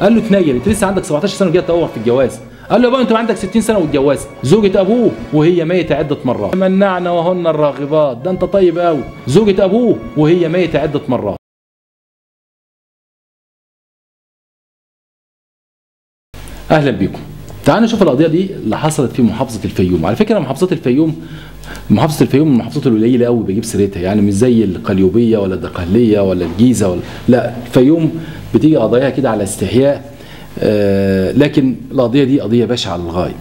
قال له اتنيل انت لسه عندك 17 سنه وجاي تدور في الجواز قال له يا بابا انت عندك 60 سنه واتجوزت زوجة ابوه وهي ميتة عدة مرات منعنا وهن الراغبات ده انت طيب قوي زوجة ابوه وهي ميتة عدة مرات اهلا بيكم تعالوا نشوف القضيه دي اللي حصلت في محافظه الفيوم على فكره محافظه الفيوم محافظه الفيوم من المحافظات القليله قوي بجيب سيرتها يعني مش زي القليوبيه ولا الدقهليه ولا الجيزه ولا لا الفيوم بتيجي قضاياها كده على استحياء آه لكن القضيه دي قضيه بشعه للغايه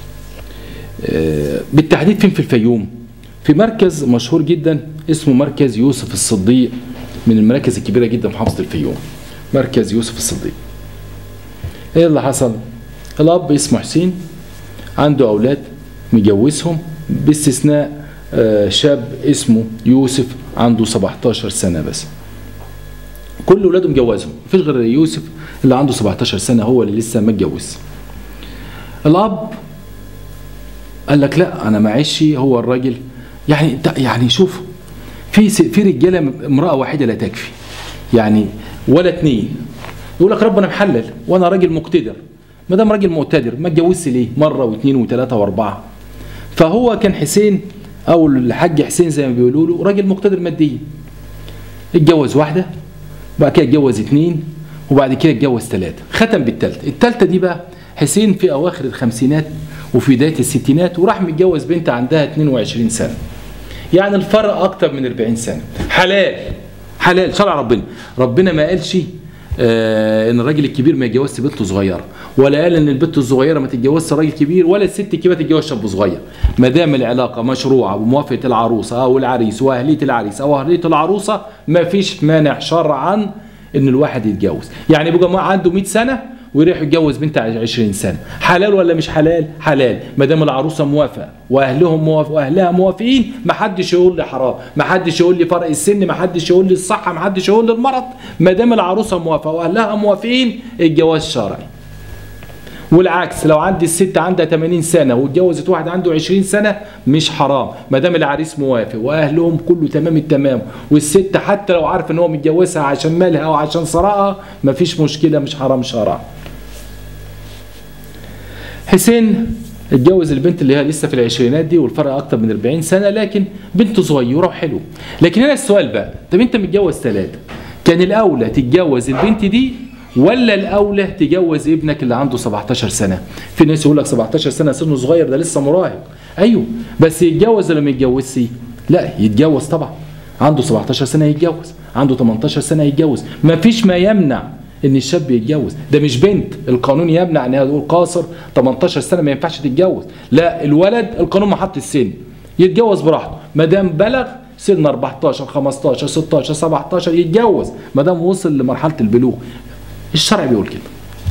آه بالتحديد فين في الفيوم في مركز مشهور جدا اسمه مركز يوسف الصديق من المراكز الكبيره جدا في محافظه الفيوم مركز يوسف الصديق ايه اللي حصل الاب اسمه حسين عنده اولاد مجوزهم باستثناء آه شاب اسمه يوسف عنده 17 سنه بس كل اولاده مجوزهم مفيش غير يوسف اللي عنده 17 سنه هو اللي لسه ما اتجوز الاب قال لك لا انا معيش هو الراجل يعني يعني شوف في في رجاله امراه واحده لا تكفي يعني ولا اتنين يقول لك ربنا محلل وانا راجل مقتدر ما دام راجل مقتدر ما اتجوزش ليه مره واثنين وثلاثه واربعه فهو كان حسين او الحاج حسين زي ما بيقولوا له راجل مقتدر ماديا اتجوز واحده وبعد كده اتجوز اثنين وبعد كده اتجوز ثلاثه ختم بالثالثه الثالثه دي بقى حسين في اواخر الخمسينات وفي بدايه الستينات وراح متجوز بنت عندها 22 سنه يعني الفرق اكتر من 40 سنه حلال حلال شرع ربنا ربنا ما قالش آه ان الراجل الكبير ما يتجوزش بنت صغيره ولا قال ان البنت الصغيره ما تتجوزش راجل كبير ولا الست الكبيره تتجوز شاب صغير ما دام العلاقه مشروعه بموافقه العروسه او العريس واهليه العريس او اهليه العروسه ما فيش مانع شرعا ان الواحد يتجوز يعني بقى عنده 100 سنه ويروح يتجوز بنت 20 سنه حلال ولا مش حلال حلال ما دام العروسه موافقه واهلهم موافق واهلها موافقين ما حدش يقول لي حرام ما حدش يقول لي فرق السن ما حدش يقول لي الصحه ما حدش يقول لي المرض ما دام العروسه موافقه واهلها موافقين الجواز شرعي والعكس لو عندي الست عندها 80 سنه واتجوزت واحد عنده 20 سنه مش حرام ما دام العريس موافق واهلهم كله تمام التمام والست حتى لو عارف ان هو متجوزها عشان مالها او عشان ثراءها مفيش مشكله مش حرام شرعا حسين اتجوز البنت اللي هي لسه في العشرينات دي والفرق اكتر من 40 سنه لكن بنت صغيره وحلوه لكن هنا السؤال بقى طب انت متجوز ثلاثه كان الاولى تتجوز البنت دي ولا الاولى تجوز ابنك اللي عنده 17 سنه في ناس يقول لك 17 سنه سنه صغير ده لسه مراهق ايوه بس يتجوز ولا ما يتجوزش لا يتجوز طبعا عنده 17 سنه يتجوز عنده 18 سنه يتجوز ما فيش ما يمنع ان الشاب يتجوز ده مش بنت القانون يمنع ان هي تقول قاصر 18 سنه ما ينفعش تتجوز لا الولد القانون ما حط السن يتجوز براحته ما دام بلغ سن 14 15 16 17 يتجوز ما دام وصل لمرحله البلوغ الشرع بيقول كده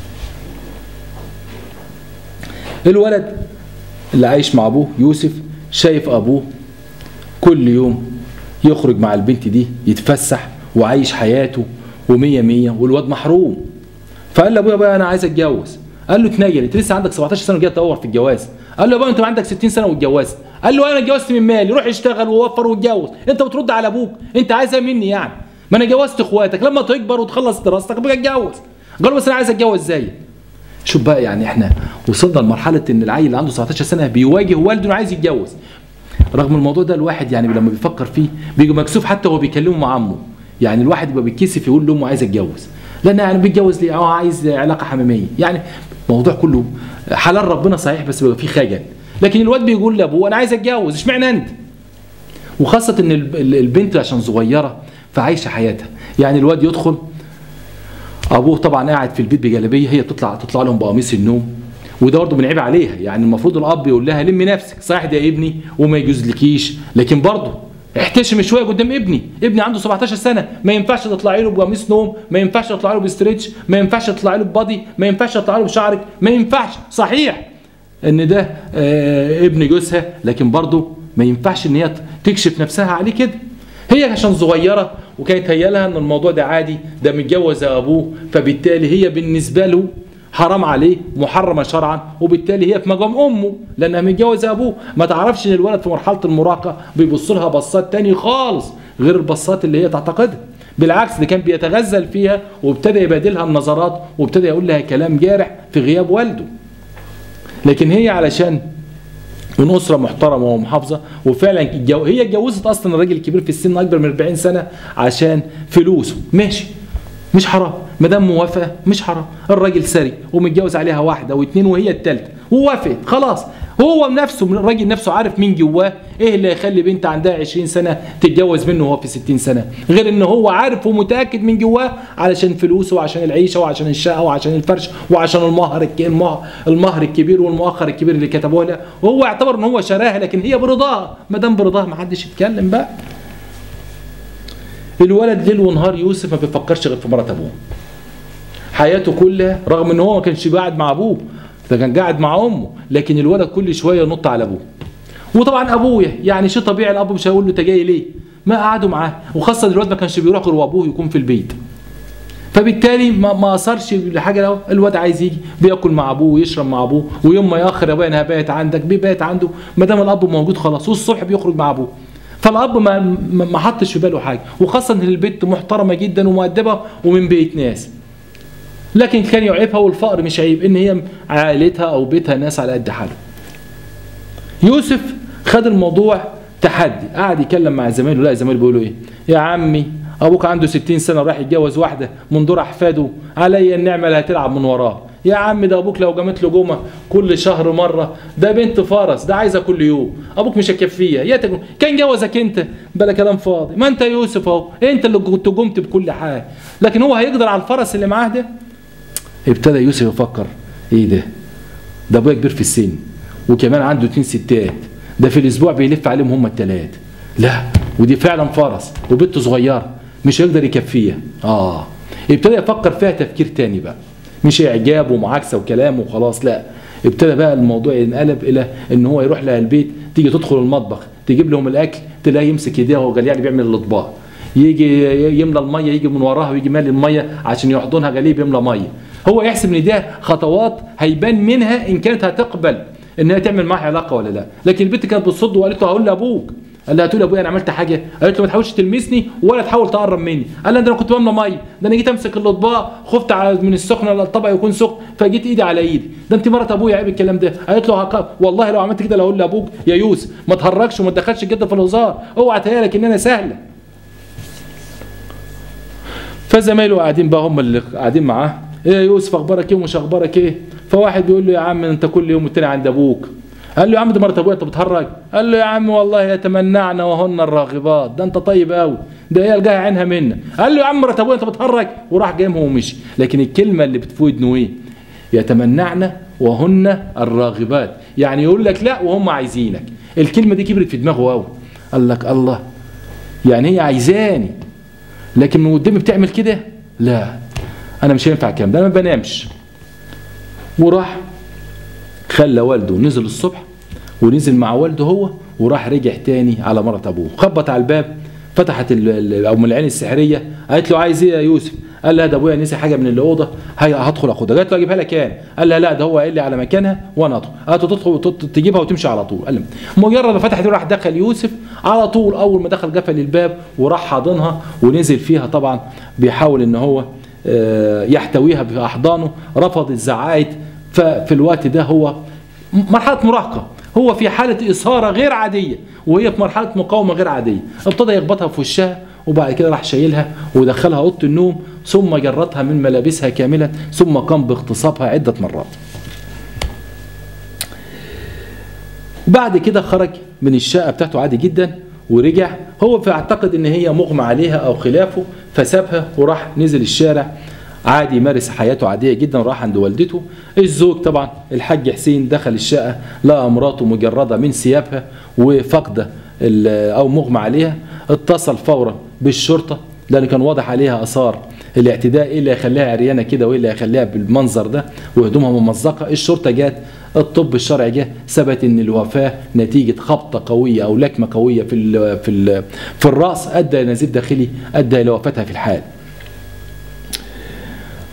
الولد اللي عايش مع ابوه يوسف شايف ابوه كل يوم يخرج مع البنت دي يتفسح وعايش حياته ومية مية والواد محروم فقال لابويا بقى انا عايز اتجوز قال له اتنيل انت لسه عندك 17 سنه وجاي تدور في الجواز قال له يا بابا انت عندك 60 سنه واتجوزت قال له انا اتجوزت من مالي روح اشتغل ووفر واتجوز انت بترد على ابوك انت عايزها مني يعني ما انا جوزت اخواتك لما تكبر وتخلص دراستك بقى اتجوز قال بس انا عايز اتجوز زيك شوف بقى يعني احنا وصلنا لمرحله ان العيل اللي عنده 17 سنه بيواجه والده انه عايز يتجوز رغم الموضوع ده الواحد يعني لما بيفكر فيه بيجي مكسوف حتى وهو بيكلمه مع عمه يعني الواحد يبقى بيتكسف يقول لامه عايز اتجوز لان يعني بيتجوز ليه اه عايز علاقه حميميه يعني الموضوع كله حلال ربنا صحيح بس بيبقى فيه خجل لكن الواد بيقول لابوه انا عايز اتجوز اشمعنى انت وخاصه ان البنت عشان صغيره فعايشه حياتها يعني الواد يدخل ابوه طبعا قاعد في البيت بجلابيه هي بتطلع تطلع لهم بقميص النوم وده برضه بنعيب عليها يعني المفروض الاب يقول لها لمي نفسك صحيح ده ابني وما يجوزلكيش لكن برضه احتشم شويه قدام ابني ابني عنده 17 سنه ما ينفعش تطلعي له بقميص نوم ما ينفعش تطلعي له بستريتش ما ينفعش تطلعي له ببادي ما ينفعش تطلعي له بشعرك ما ينفعش صحيح ان ده آه ابن جوزها لكن برضه ما ينفعش ان هي تكشف نفسها عليه كده هي عشان صغيره وكانت هيالها ان الموضوع ده عادي ده متجوز ابوه فبالتالي هي بالنسبه له حرام عليه محرمه شرعا وبالتالي هي في مقام امه لانها متجوزه ابوه ما تعرفش ان الولد في مرحله المراهقه بيبص لها بصات تاني خالص غير البصات اللي هي تعتقدها بالعكس ده كان بيتغزل فيها وابتدى يبادلها النظرات وابتدى يقول لها كلام جارح في غياب والده لكن هي علشان من اسره محترمه ومحافظه وفعلا الجو... هي اتجوزت اصلا الراجل الكبير في السن اكبر من 40 سنه عشان فلوسه ماشي مش حرام ما دام موافقه مش حرام الراجل سري ومتجوز عليها واحده واثنين وهي الثالثه ووافقت خلاص هو نفسه الراجل نفسه عارف مين جواه ايه اللي يخلي بنت عندها 20 سنه تتجوز منه وهو في 60 سنه غير ان هو عارف ومتاكد من جواه علشان فلوسه وعشان العيشه وعشان الشقه وعشان الفرش وعشان المهر المهر الكبير والمؤخر الكبير اللي كتبوه لها وهو يعتبر ان هو شراها لكن هي برضاها ما دام برضاها ما حدش يتكلم بقى الولد ليل ونهار يوسف ما بيفكرش غير في مرات ابوه حياته كلها رغم ان هو ما كانش قاعد مع ابوه ده كان قاعد مع امه لكن الولد كل شويه ينط على ابوه وطبعا ابويا يعني شيء طبيعي الاب مش هيقول له انت جاي ليه ما قعدوا معاه وخاصه الولد ما كانش بيروح غير وابوه يكون في البيت فبالتالي ما ما اثرش لحاجه لو الواد عايز يجي بياكل مع ابوه ويشرب مع ابوه ويوم ما ياخر يا ابويا انا هبات عندك بيبات عنده ما دام الاب موجود خلاص والصبح بيخرج مع ابوه فالاب ما ما حطش في باله حاجه وخاصه ان البنت محترمه جدا ومؤدبه ومن بيت ناس لكن كان يعيبها والفقر مش عيب ان هي عائلتها او بيتها ناس على قد حالهم يوسف خد الموضوع تحدي قعد يتكلم مع زمايله لا زمايله بيقولوا ايه يا عمي ابوك عنده 60 سنه وراح يتجوز واحده من دور احفاده عليا النعمه اللي هتلعب من وراه يا عم ده ابوك لو جابت له جمعه كل شهر مره ده بنت فرس ده عايزه كل يوم ابوك مش هيكفيها يا تجم. كان جوزك انت بلا كلام فاضي ما انت يوسف اهو انت اللي كنت قمت بكل حاجه لكن هو هيقدر على الفرس اللي معاه ده ابتدى يوسف يفكر ايه ده ده ابويا كبير في السن وكمان عنده اتنين ستات ده في الاسبوع بيلف عليهم هم التلات لا ودي فعلا فرس وبنت صغيره مش هيقدر يكفيها اه ابتدى يفكر فيها تفكير تاني بقى مش اعجاب ومعاكسه وكلام وخلاص لا ابتدى بقى الموضوع ينقلب الى ان هو يروح لها البيت تيجي تدخل المطبخ تجيب لهم الاكل تلاقيه يمسك ايديها وهو يعني بيعمل الاطباق يجي يملى الميه يجي من وراها ويجي مالي الميه عشان يحضنها غليب يملى ميه هو يحسب ان ده خطوات هيبان منها ان كانت هتقبل انها تعمل معاه علاقه ولا لا لكن البنت كانت بتصد وقالت له هقول لابوك قال لها هتقول لابويا انا عملت حاجه قالت له ما تحاولش تلمسني ولا تحاول تقرب مني قال لها ده انا كنت بملى ميه ده انا جيت امسك الاطباق خفت على من السخنه الطبق يكون سخن فجيت ايدي على ايدي ده انت مرات ابويا عيب الكلام ده قالت له هق... والله لو عملت كده لو اقول لابوك يا يوسف ما تهرجش وما تدخلش جدا في الهزار اوعى تهيالك ان انا سهله فزمايله قاعدين بقى هم اللي قاعدين معاه ايه يا يوسف اخبارك ايه ومش اخبارك ايه فواحد بيقول له يا عم انت كل يوم والتاني عند ابوك قال له يا عم دي مرات ابويا انت بتهرج قال له يا عم والله يتمنعنا وهن الراغبات ده انت طيب قوي ده هي الجايه عينها منا قال له يا عم مرات ابويا انت بتهرج وراح جايبهم ومشي لكن الكلمه اللي بتفوت انه ايه يتمنعنا وهن الراغبات يعني يقول لك لا وهم عايزينك الكلمه دي كبرت في دماغه قوي قال لك الله يعني هي عايزاني لكن من قدامي بتعمل كده لا انا مش هينفع الكلام ده انا ما بنامش وراح خلى والده نزل الصبح ونزل مع والده هو وراح رجع تاني على مرات ابوه خبط على الباب فتحت او من العين السحريه قالت له عايز ايه يا يوسف قال لها ده ابويا نسي حاجه من الاوضه هي هدخل اخدها قالت له اجيبها لك يعني قال لها لا ده هو قال لي على مكانها وانا ادخل قالت تدخل تجيبها وتمشي على طول قال مجرد ما فتحت راح دخل يوسف على طول اول ما دخل قفل الباب وراح حاضنها ونزل فيها طبعا بيحاول ان هو يحتويها باحضانه رفض الزعايد ففي الوقت ده هو مرحله مراهقه هو في حاله اثاره غير عاديه وهي في مرحله مقاومه غير عاديه ابتدى يخبطها في وشها وبعد كده راح شايلها ودخلها اوضه النوم ثم جرتها من ملابسها كامله ثم قام باغتصابها عده مرات بعد كده خرج من الشقه بتاعته عادي جدا ورجع هو فاعتقد ان هي مغمى عليها او خلافه فسابها وراح نزل الشارع عادي يمارس حياته عاديه جدا راح عند والدته الزوج طبعا الحاج حسين دخل الشقه لقى مراته مجرده من ثيابها وفاقده او مغمى عليها اتصل فورا بالشرطه لان كان واضح عليها اثار الاعتداء ايه اللي يخليها عريانه كده وايه اللي يخليها بالمنظر ده وهدومها ممزقه الشرطه جت الطب الشرعي جه ثبت ان الوفاه نتيجه خبطه قويه او لكمه قويه في ال في ال في الراس ادى الى نزيف داخلي ادى الى وفاتها في الحال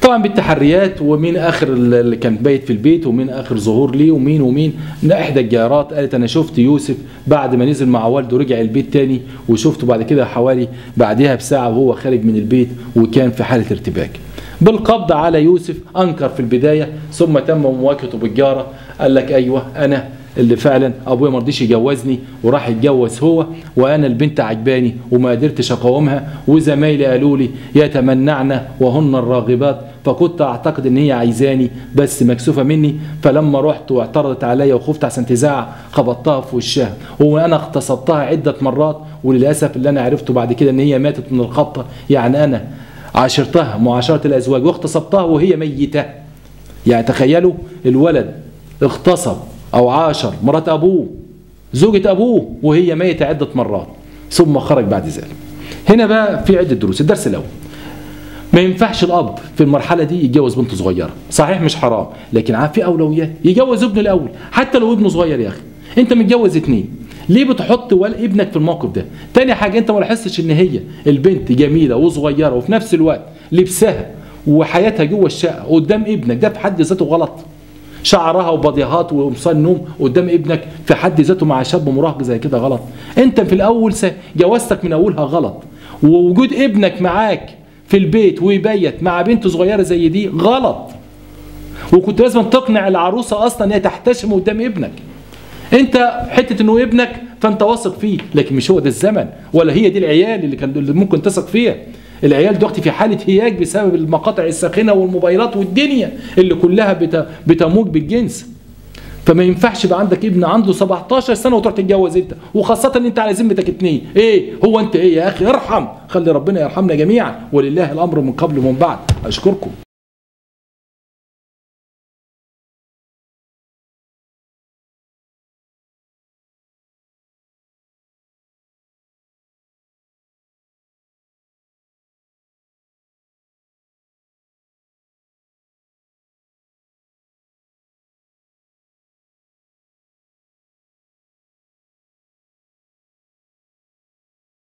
طبعا بالتحريات ومين اخر اللي كان بايت في البيت ومين اخر ظهور ليه ومين ومين احدى الجارات قالت انا شفت يوسف بعد ما نزل مع والده رجع البيت تاني وشفته بعد كده حوالي بعدها بساعه وهو خارج من البيت وكان في حاله ارتباك بالقبض على يوسف انكر في البدايه ثم تم مواجهته بالجاره قال لك ايوه انا اللي فعلا ابويا ما رضيش يجوزني وراح يتجوز هو وانا البنت عجباني وما قدرتش اقاومها وزمايلي قالوا لي يتمنعن وهن الراغبات فكنت اعتقد ان هي عايزاني بس مكسوفه مني فلما رحت واعترضت عليا وخفت عشان تزعق خبطتها في وشها وانا اغتصبتها عده مرات وللاسف اللي انا عرفته بعد كده ان هي ماتت من الخبطه يعني انا عاشرتها معاشره الازواج واغتصبتها وهي ميته يعني تخيلوا الولد اغتصب او عاشر مرات ابوه زوجة ابوه وهي ميتة عدة مرات ثم خرج بعد ذلك هنا بقى في عدة دروس الدرس الاول ما ينفعش الاب في المرحله دي يتجوز بنت صغيره صحيح مش حرام لكن في اولويات يجوز ابنه الاول حتى لو ابنه صغير يا اخي انت متجوز اتنين ليه بتحط ابنك في الموقف ده تاني حاجه انت ما لاحظتش ان هي البنت جميله وصغيره وفي نفس الوقت لبسها وحياتها جوه الشقه قدام ابنك ده في حد ذاته غلط شعرها وبضيهات وقمصان نوم قدام ابنك في حد ذاته مع شاب مراهق زي كده غلط انت في الاول جوازتك من اولها غلط ووجود ابنك معاك في البيت ويبيت مع بنت صغيره زي دي غلط وكنت لازم تقنع العروسه اصلا ان هي تحتشم قدام ابنك انت حته انه ابنك فانت واثق فيه لكن مش هو ده الزمن ولا هي دي العيال اللي كان اللي ممكن تثق فيها العيال دلوقتي في حاله هياج بسبب المقاطع الساخنه والموبايلات والدنيا اللي كلها بتموج بالجنس فما ينفعش يبقى عندك ابن عنده 17 سنه وتروح تتجوز انت وخاصه ان انت على ذمتك اتنين ايه هو انت ايه يا اخي ارحم خلي ربنا يرحمنا جميعا ولله الامر من قبل ومن بعد اشكركم